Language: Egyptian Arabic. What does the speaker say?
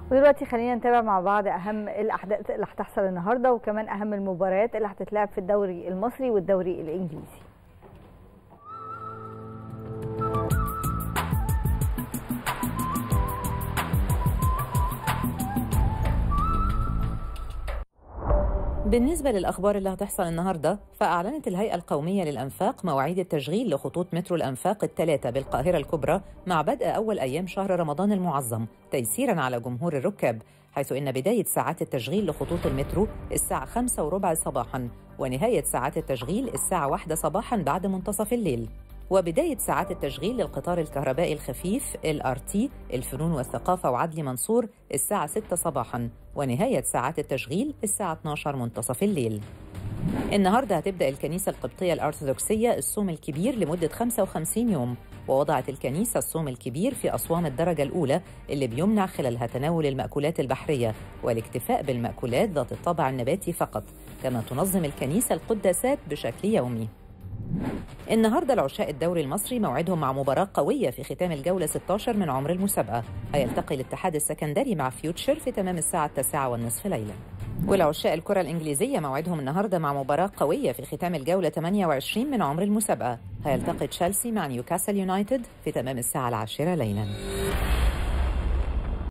ودلوقتي خلينا نتابع مع بعض اهم الاحداث اللي هتحصل النهارده وكمان اهم المباريات اللي هتتلعب في الدوري المصري والدوري الانجليزي بالنسبة للأخبار اللي هتحصل النهاردة فأعلنت الهيئة القومية للأنفاق مواعيد التشغيل لخطوط مترو الأنفاق الثلاثة بالقاهرة الكبرى مع بدء أول أيام شهر رمضان المعظم تيسيرا على جمهور الركاب حيث إن بداية ساعات التشغيل لخطوط المترو الساعة خمسة وربع صباحا ونهاية ساعات التشغيل الساعة واحدة صباحا بعد منتصف الليل وبداية ساعات التشغيل للقطار الكهربائي الخفيف ال RT الفنون والثقافة وعدلي منصور الساعة 6 صباحا ونهاية ساعات التشغيل الساعة 12 منتصف الليل النهاردة هتبدأ الكنيسة القبطية الأرثوذكسية الصوم الكبير لمدة 55 يوم ووضعت الكنيسة الصوم الكبير في أصوام الدرجة الأولى اللي بيمنع خلالها تناول المأكولات البحرية والاكتفاء بالمأكولات ذات الطابع النباتي فقط كما تنظم الكنيسة القداسات بشكل يومي النهارده العشاء الدوري المصري موعدهم مع مباراة قوية في ختام الجولة 16 من عمر المسابقة هيلتقي الاتحاد السكندري مع فيوتشر في تمام الساعة التاسعة والنصف ليلا والعشاء الكرة الإنجليزية موعدهم النهارده مع مباراة قوية في ختام الجولة 28 من عمر المسابقة هيلتقي تشيلسي مع نيوكاسل يونايتد في تمام الساعة العاشرة ليلا